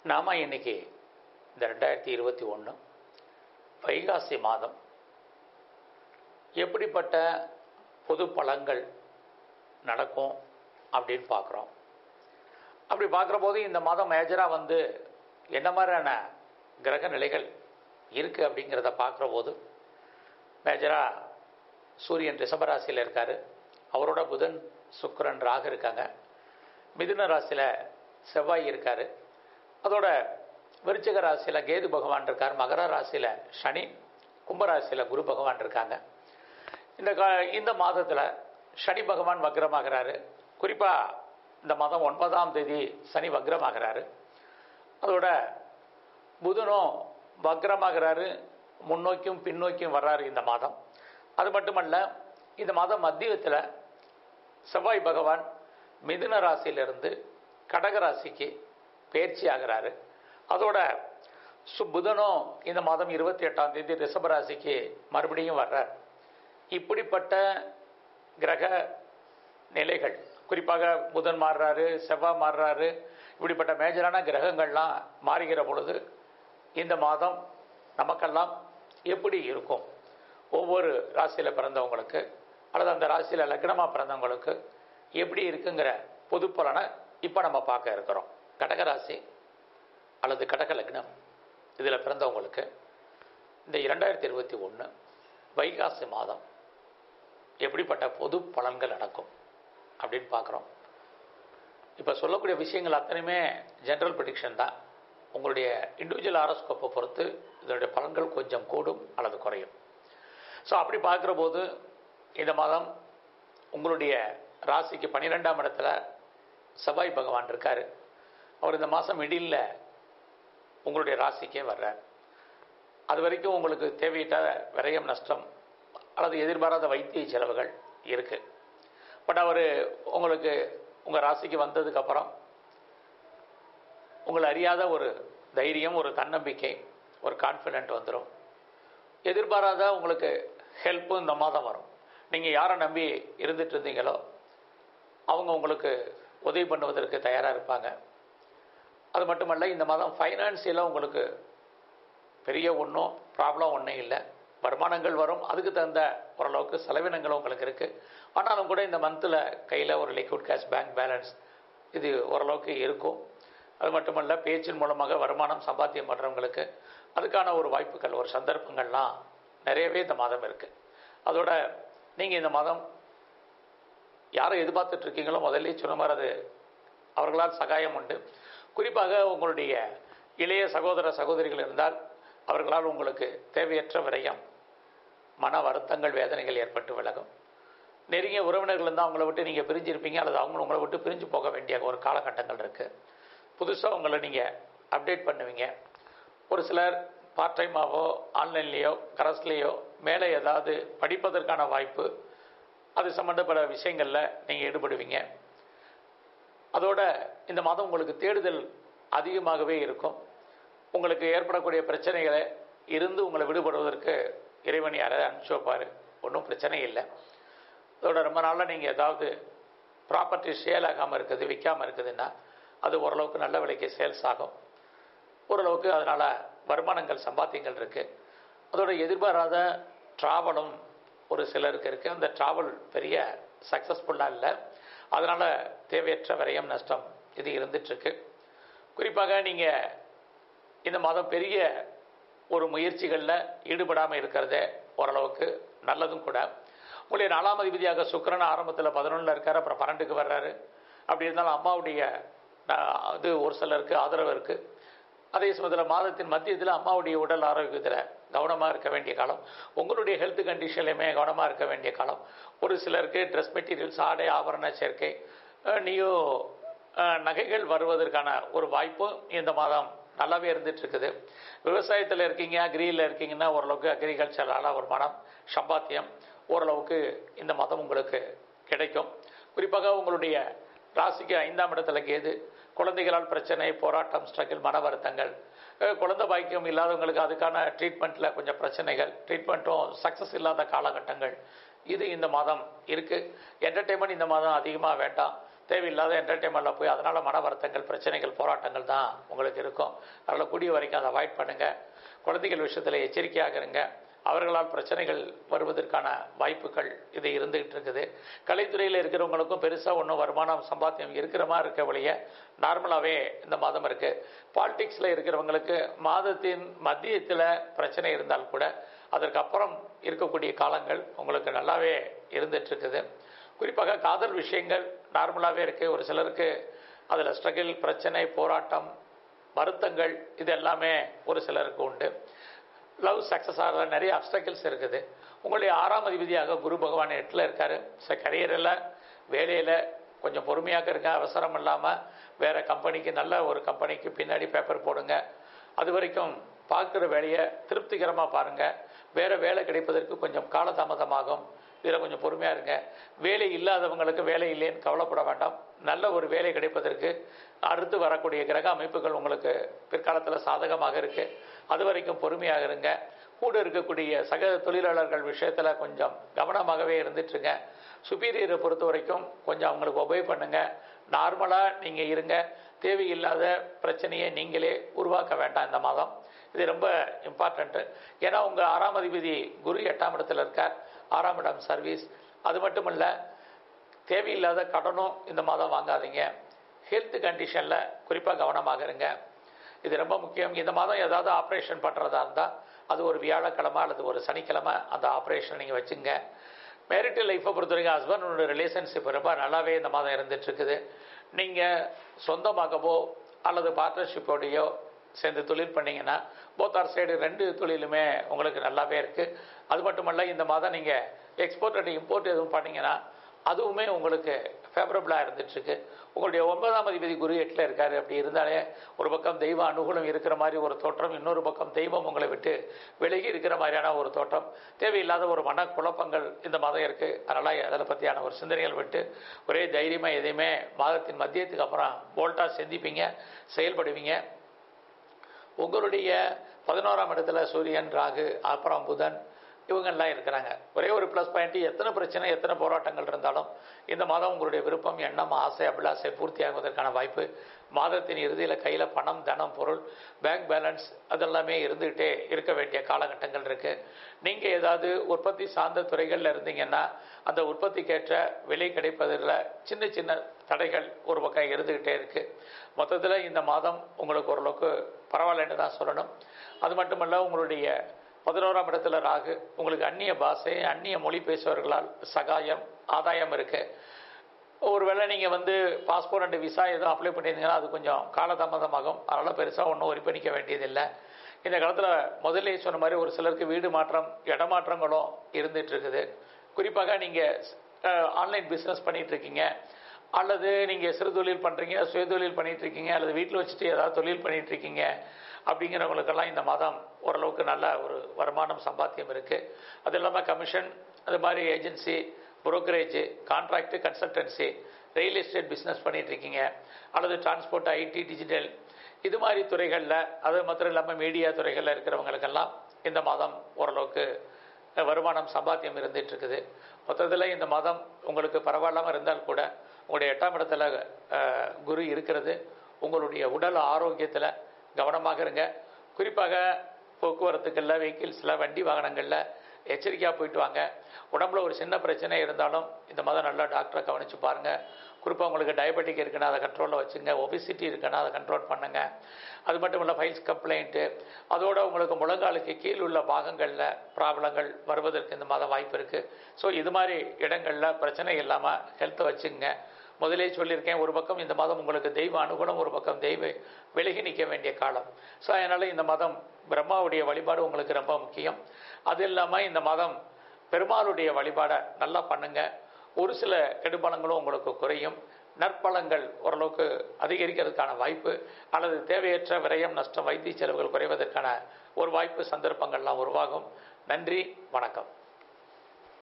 நாம் இன்னைக்கு இந்த ரெண்டாயிரத்தி இருபத்தி ஒன்று வைகாசி மாதம் எப்படிப்பட்ட பொது பலன்கள் நடக்கும் அப்படின்னு பார்க்குறோம் அப்படி பார்க்குற போது இந்த மாதம் மேஜராக வந்து என்ன மாதிரியான கிரக நிலைகள் இருக்குது அப்படிங்கிறத பார்க்குற போது மேஜராக சூரியன் ரிஷபராசியில் இருக்கார் அவரோட புதன் சுக்கிரன் ராகு இருக்காங்க மிதுன ராசியில் செவ்வாய் இருக்கார் அதோட விருச்சிக ராசியில் கேது பகவான் இருக்கார் மகர ராசியில் சனி கும்பராசியில் குரு பகவான் இருக்காங்க இந்த கா இந்த மாதத்தில் சனி பகவான் வக்ரமாகிறாரு குறிப்பாக இந்த மாதம் ஒன்பதாம் தேதி சனி வக்ரமாகிறாரு அதோட புதனும் வக்ரமாகிறாரு முன்னோக்கியும் பின்னோக்கியும் வர்றாரு இந்த மாதம் அது மட்டுமல்ல இந்த மாதம் மத்தியத்தில் செவ்வாய் பகவான் மிதுன ராசியிலிருந்து கடக ராசிக்கு பயிற்சி ஆகிறாரு அதோட சு புதனும் இந்த மாதம் இருபத்தி எட்டாம் தேதி ரிஷப ராசிக்கு மறுபடியும் வர்றார் இப்படிப்பட்ட கிரக நிலைகள் குறிப்பாக புதன் மாறுறாரு செவ்வாய் மாறுறாரு இப்படிப்பட்ட மேஜரான கிரகங்கள்லாம் மாறுகிற பொழுது இந்த மாதம் நமக்கெல்லாம் எப்படி இருக்கும் ஒவ்வொரு ராசியில் பிறந்தவங்களுக்கு அல்லது அந்த ராசியில் லக்னமாக பிறந்தவங்களுக்கு எப்படி இருக்குங்கிற பொது பலனை இப்போ நம்ம பார்க்க இருக்கிறோம் கடக ராசி அல்லது கடக லக்னம் இதில் பிறந்தவங்களுக்கு இந்த இரண்டாயிரத்தி இருபத்தி ஒன்று வைகாசி மாதம் எப்படிப்பட்ட பொது பலன்கள் நடக்கும் அப்படின்னு பார்க்குறோம் இப்போ சொல்லக்கூடிய விஷயங்கள் அத்தனையுமே ஜென்ரல் ப்ரிடிக்ஷன் தான் உங்களுடைய இண்டிவிஜுவல் ஆரோஸ்கோப்பை பொறுத்து இதனுடைய பலன்கள் கொஞ்சம் கூடும் அல்லது குறையும் ஸோ அப்படி பார்க்குற போது இந்த மாதம் உங்களுடைய ராசிக்கு பன்னிரெண்டாம் இடத்துல செவ்வாய் பகவான் இருக்கார் அவர் இந்த மாதம் மிடில் உங்களுடைய ராசிக்கே வர்றார் அது வரைக்கும் உங்களுக்கு தேவையிட்ட விரயம் நஷ்டம் அல்லது எதிர்பாராத வைத்திய செலவுகள் இருக்குது பட் அவர் உங்களுக்கு உங்கள் ராசிக்கு வந்ததுக்கப்புறம் உங்களை அறியாத ஒரு தைரியம் ஒரு தன்னம்பிக்கை ஒரு கான்ஃபிடென்ட் வந்துடும் எதிர்பாராத உங்களுக்கு ஹெல்ப்பும் இந்த மாதம் வரும் நீங்கள் யாரை நம்பி இருந்துட்டு இருந்தீங்களோ அவங்க உங்களுக்கு உதவி பண்ணுவதற்கு தயாராக இருப்பாங்க அது மட்டுமல்ல இந்த மாதம் ஃபைனான்சியலாக உங்களுக்கு பெரிய ஒன்றும் ப்ராப்ளம் ஒன்றும் இல்லை வருமானங்கள் வரும் அதுக்கு தகுந்த ஓரளவுக்கு செலவினங்களும் உங்களுக்கு இருக்குது ஆனாலும் கூட இந்த மந்தில் கையில் ஒரு லிக்விட் கேஷ் பேங்க் பேலன்ஸ் இது ஓரளவுக்கு இருக்கும் அது மட்டுமல்ல பேச்சின் மூலமாக வருமானம் சம்பாத்தியம் பண்ணுறவங்களுக்கு அதுக்கான ஒரு வாய்ப்புகள் ஒரு சந்தர்ப்பங்கள்லாம் நிறையவே இந்த மாதம் இருக்குது அதோட நீங்கள் இந்த மாதம் யாரை எதிர்பார்த்துட்டு இருக்கீங்களோ முதல்ல சொன்ன மாதிரி அது அவர்களால் சகாயம் உண்டு குறிப்பாக உங்களுடைய இளைய சகோதர சகோதரிகள் இருந்தால் அவர்களால் உங்களுக்கு தேவையற்ற விரயம் மன வருத்தங்கள் வேதனைகள் ஏற்பட்டு விலகும் நெருங்கிய உறவினர்கள் இருந்தால் அவங்கள விட்டு நீங்கள் பிரிஞ்சிருப்பீங்க அல்லது அவங்க உங்களை விட்டு பிரிஞ்சு போக வேண்டிய ஒரு காலகட்டங்கள் இருக்குது புதுசாக உங்களை நீங்கள் அப்டேட் பண்ணுவீங்க ஒரு சிலர் பார்ட் டைமாவோ ஆன்லைன்லேயோ கரஸ்லேயோ மேலே ஏதாவது படிப்பதற்கான வாய்ப்பு அது சம்மந்தப்பட்ட விஷயங்களில் நீங்கள் ஈடுபடுவீங்க அதோட இந்த மாதம் உங்களுக்கு தேடுதல் அதிகமாகவே இருக்கும் உங்களுக்கு ஏற்படக்கூடிய பிரச்சனைகளை இருந்து உங்களை விடுபடுவதற்கு இறைவன் யாராவது அனுப்பிச்சு வைப்பார் ஒன்றும் பிரச்சனை இல்லை அதோட ரொம்ப நாளில் நீங்கள் ஏதாவது ப்ராப்பர்ட்டி சேல் ஆகாமல் இருக்குது விற்காமல் இருக்குதுன்னா அது ஓரளவுக்கு நல்ல விலைக்கு சேல்ஸ் ஆகும் ஓரளவுக்கு அதனால் வருமானங்கள் சம்பாத்தியங்கள் இருக்குது அதோட எதிர்பாராத ட்ராவலும் ஒரு சிலருக்கு இருக்குது அந்த ட்ராவல் பெரிய சக்ஸஸ்ஃபுல்லாக இல்லை அதனால் தேவையற்ற விரயம் நஷ்டம் இது இருந்துகிட்ருக்கு குறிப்பாக நீங்கள் இந்த மாதம் பெரிய ஒரு முயற்சிகளில் ஈடுபடாமல் இருக்கிறதே ஓரளவுக்கு நல்லதும் கூட உங்களுடைய நாலாம் அதிபதியாக சுக்கரன் ஆரம்பத்தில் பதினொன்றில் இருக்கார் அப்புறம் பன்னெண்டுக்கு வர்றாரு அப்படி இருந்தாலும் அம்மாவுடைய இது ஒரு சிலருக்கு ஆதரவு இருக்குது அதே சமயத்தில் மாதத்தின் மத்தியத்தில் அம்மாவுடைய உடல் ஆரோக்கியத்தில் கவனமாக இருக்க வேண்டிய காலம் உங்களுடைய ஹெல்த் கண்டிஷன்லையுமே கவனமாக இருக்க வேண்டிய காலம் ஒரு சிலருக்கு ட்ரெஸ் மெட்டீரியல்ஸ் ஆடை ஆபரண சேர்க்கை நியூ நகைகள் வருவதற்கான ஒரு வாய்ப்பும் இந்த மாதம் நல்லாவே இருந்துட்டு இருக்குது விவசாயத்தில் இருக்கீங்க அக்ரியில் இருக்கீங்கன்னா ஓரளவுக்கு அக்ரிகல்ச்சரான வருமானம் சம்பாத்தியம் ஓரளவுக்கு இந்த மாதம் உங்களுக்கு கிடைக்கும் குறிப்பாக உங்களுடைய ராசிக்கு ஐந்தாம் இடத்துல கேது குழந்தைகளால் பிரச்சனை போராட்டம் ஸ்ட்ரகிள் மன வருத்தங்கள் குழந்தை பாக்கியம் இல்லாதவங்களுக்கு அதுக்கான ட்ரீட்மெண்ட்டில் கொஞ்சம் பிரச்சனைகள் ட்ரீட்மெண்ட்டும் சக்ஸஸ் இல்லாத காலகட்டங்கள் இது இந்த மாதம் இருக்குது என்டர்டெயின்மெண்ட் இந்த மாதம் அதிகமாக வேண்டாம் தேவையில்லாத என்டர்டெயின்மெண்ட்டில் போய் அதனால் மன வருத்தங்கள் பிரச்சனைகள் போராட்டங்கள் தான் உங்களுக்கு இருக்கும் அதனால் கூடிய வரைக்கும் அதை அவாய்ட் பண்ணுங்கள் குழந்தைகள் விஷயத்தில் எச்சரிக்கையாக இருங்க அவர்களால் பிரச்சனைகள் வருவதற்கான வாய்ப்புகள் இது இருந்துகிட்டு இருக்குது கலைத்துறையில் இருக்கிறவங்களுக்கும் பெருசாக ஒன்றும் வருமானம் சம்பாத்தியம் இருக்கிற மாதிரி இருக்க வழிய நார்மலாகவே இந்த மாதம் இருக்குது பாலிடிக்ஸில் இருக்கிறவங்களுக்கு மாதத்தின் மத்தியத்தில் பிரச்சனை இருந்தால் கூட அதற்கு அப்புறம் இருக்கக்கூடிய காலங்கள் உங்களுக்கு நல்லாவே இருந்துகிட்ருக்குது குறிப்பாக காதல் விஷயங்கள் நார்மலாகவே இருக்குது ஒரு சிலருக்கு அதில் ஸ்ட்ரகிள் பிரச்சனை போராட்டம் வருத்தங்கள் இது எல்லாமே ஒரு சிலருக்கு உண்டு லவ் சக்ஸஸ் ஆகிற நிறைய அப்டக்கிள்ஸ் இருக்குது உங்களுடைய ஆறாம் அதிபதியாக குரு பகவான் எட்டில் இருக்கார் ஸோ கரியரில் வேலையில் கொஞ்சம் பொறுமையாக இருங்க அவசரம் இல்லாமல் வேறு கம்பெனிக்கு நல்ல ஒரு கம்பெனிக்கு பின்னாடி பேப்பர் போடுங்க அது வரைக்கும் பார்க்குற வேலையை திருப்திகரமாக பாருங்கள் வேறு வேலை கிடைப்பதற்கு கொஞ்சம் காலதாமதமாகும் இதில் கொஞ்சம் பொறுமையாக இருங்க வேலை இல்லாதவங்களுக்கு வேலை இல்லைன்னு கவலைப்பட வேண்டாம் நல்ல ஒரு வேலை கிடைப்பதற்கு அடுத்து வரக்கூடிய கிரக அமைப்புகள் உங்களுக்கு பிற்காலத்தில் சாதகமாக இருக்குது அது வரைக்கும் பொறுமையாக இருங்க கூட இருக்கக்கூடிய சக தொழிலாளர்கள் விஷயத்தில் கொஞ்சம் கவனமாகவே இருந்துட்டுருங்க சுப்பீரியரை பொறுத்த வரைக்கும் கொஞ்சம் அவங்களுக்கு ஒபே பண்ணுங்கள் நார்மலாக நீங்கள் இருங்க தேவையில்லாத பிரச்சனையை நீங்களே உருவாக்க வேண்டாம் இந்த மாதம் இது ரொம்ப இம்பார்ட்டண்ட்டு ஏன்னா உங்கள் ஆறாம் அதிபதி குரு எட்டாம் இடத்துல இருக்கார் ஆறாம் இடம் சர்வீஸ் அது மட்டும் இல்லை தேவையில்லாத கடனும் இந்த மாதம் வாங்காதீங்க ஹெல்த் கண்டிஷனில் குறிப்பாக கவனமாக இருங்க இது ரொம்ப முக்கியம் இந்த மாதம் ஏதாவது ஆப்ரேஷன் பண்ணுறதா இருந்தால் அது ஒரு வியாழக்கிழமை அல்லது ஒரு சனிக்கிழமை அந்த ஆப்ரேஷன் நீங்கள் வச்சுங்க மேரிட்டல் லைஃப்பை பொறுத்த வரைக்கும் ஹஸ்பண்டோட ரிலேஷன்ஷிப் ரொம்ப நல்லாவே இந்த மாதம் இருந்துகிட்ருக்குது நீங்கள் சொந்தமாகவோ அல்லது பார்ட்னர்ஷிப்போடையோ சேர்ந்து தொழில் பண்ணிங்கன்னா போத்தார் சைடு ரெண்டு தொழிலுமே உங்களுக்கு நல்லாவே இருக்குது அது மட்டுமல்ல இந்த மாதம் நீங்கள் எக்ஸ்போர்ட் அண்ட் இம்போர்ட் எதுவும் பண்ணிங்கன்னா அதுவுமே உங்களுக்கு ஃபேவரபுளாக இருந்துகிட்ருக்கு உங்களுடைய ஒன்பதாம் அதிபதி குரு எட்டில் இருக்கார் அப்படி இருந்தாலே ஒரு பக்கம் தெய்வ அனுகூலம் இருக்கிற மாதிரி ஒரு தோற்றம் இன்னொரு பக்கம் தெய்வம் உங்களை விட்டு விலகி இருக்கிற மாதிரியான ஒரு தோற்றம் தேவையில்லாத ஒரு மன குழப்பங்கள் இந்த மாதம் இருக்குது அதனால் அதில் பற்றியான ஒரு சிந்தனைகள் விட்டு ஒரே தைரியமாக எதையுமே மாதத்தின் மத்தியத்துக்கு அப்புறம் போல்ட்டாக சிந்திப்பீங்க செயல்படுவீங்க உங்களுடைய பதினோராம் இடத்துல சூரியன் ராகு அப்புறம் புதன் இவங்கெல்லாம் இருக்கிறாங்க ஒரே ஒரு ப்ளஸ் பாயிண்ட் எத்தனை பிரச்சனை எத்தனை போராட்டங்கள் இருந்தாலும் இந்த மாதம் உங்களுடைய விருப்பம் எண்ணம் ஆசை அபிலாசை பூர்த்தி ஆகுவதற்கான வாய்ப்பு மாதத்தின் இறுதியில் கையில் பணம் தனம் பொருள் பேங்க் பேலன்ஸ் அதெல்லாமே இருந்துகிட்டே இருக்க வேண்டிய காலகட்டங்கள் இருக்குது நீங்கள் ஏதாவது உற்பத்தி சார்ந்த துறைகளில் இருந்தீங்கன்னா அந்த உற்பத்திக்கேற்ற விலை கிடைப்பதில் சின்ன சின்ன தடைகள் ஒரு பக்கம் இருந்துக்கிட்டே இருக்குது மொத்தத்தில் இந்த மாதம் உங்களுக்கு ஓரளவுக்கு பரவாயில்லன்னு தான் சொல்லணும் அது மட்டுமல்ல உங்களுடைய பதினோராம் இடத்துல ராகு உங்களுக்கு அந்நிய பாஷை அந்நிய மொழி பேசுபவர்களால் சகாயம் ஆதாயம் இருக்குது ஒருவேளை நீங்கள் வந்து பாஸ்போர்ட் அண்ட் விசா எதுவும் அப்ளை பண்ணியிருந்தீங்கன்னா அது கொஞ்சம் காலதாமதமாகும் அதனால் பெருசாக ஒன்றும் ஒரி பண்ணிக்க வேண்டியதில்லை இந்த காலத்தில் முதல்ல சொன்ன மாதிரி ஒரு சிலருக்கு வீடு மாற்றம் இடமாற்றங்களும் இருந்துட்டு இருக்குது குறிப்பாக நீங்கள் ஆன்லைன் பிஸ்னஸ் பண்ணிகிட்ருக்கீங்க அல்லது நீங்கள் சிறு தொழில் பண்ணுறீங்க சுயதொழில் பண்ணிகிட்ருக்கீங்க அல்லது வீட்டில் வச்சுட்டு ஏதாவது தொழில் பண்ணிகிட்ருக்கீங்க அப்படிங்கிறவங்களுக்கெல்லாம் இந்த மாதம் ஓரளவுக்கு நல்ல ஒரு வருமானம் சம்பாத்தியம் இருக்குது அது இல்லாமல் கமிஷன் அது மாதிரி agency brokerage contract consultancy real estate business பண்ணிகிட்ருக்கீங்க அல்லது டிரான்ஸ்போர்ட் ஐடி டிஜிட்டல் இது மாதிரி துறைகளில் அது மாத்திரம் இல்லாமல் மீடியா துறைகளில் இருக்கிறவங்களுக்கெல்லாம் இந்த மாதம் ஓரளவுக்கு வருமானம் சம்பாத்தியம் இருந்துட்டு இருக்குது மொத்தத்தில் இந்த மாதம் உங்களுக்கு பரவாயில்லாமல் இருந்தால் கூட உங்களுடைய எட்டாம் இடத்துல அஹ், குரு இருக்கிறது உங்களுடைய உடல் ஆரோக்கியத்தில் கவனமாக இருங்க குறிப்பாக போக்குவரத்துகளில் வெஹிக்கிள்ஸில் வண்டி வாகனங்களில் எச்சரிக்கையாக போயிட்டு வாங்க உடம்புல ஒரு சின்ன பிரச்சனை இருந்தாலும் இந்த மாதம் நல்லா டாக்டரை கவனித்து பாருங்கள் குறிப்பாக உங்களுக்கு டயபெட்டிக் இருக்குன்னா அதை கண்ட்ரோலில் வச்சுங்க ஒபிசிட்டி இருக்குன்னா அதை கண்ட்ரோல் பண்ணுங்க அது மட்டும் இல்லை ஃபைல்ஸ் கம்ப்ளைண்ட்டு அதோட உங்களுக்கு முழங்காலுக்கு கீழ் உள்ள பாகங்களில் ப்ராப்ளங்கள் வருவதற்கு இந்த மாதம் வாய்ப்பு இருக்குது ஸோ இது மாதிரி இடங்களில் பிரச்சனை இல்லாமல் ஹெல்த்தை வச்சுங்க முதலே சொல்லியிருக்கேன் ஒரு பக்கம் இந்த மாதம் உங்களுக்கு தெய்வ அனுகூலம் ஒரு பக்கம் தெய்வ விலகி நிற்க வேண்டிய காலம் ஸோ அதனால் இந்த மாதம் பிரம்மாவுடைய வழிபாடு உங்களுக்கு ரொம்ப முக்கியம் அது இல்லாமல் இந்த மாதம் பெருமாளுடைய வழிபாடை நல்லா பண்ணுங்க ஒரு சில கெடுபலங்களும் உங்களுக்கு குறையும் நற்பலங்கள் ஓரளவுக்கு அதிகரிக்கிறதுக்கான வாய்ப்பு அல்லது தேவையற்ற விரயம் நஷ்டம் வைத்திய செலவுகள் குறைவதற்கான ஒரு வாய்ப்பு சந்தர்ப்பங்கள்லாம் உருவாகும் நன்றி வணக்கம்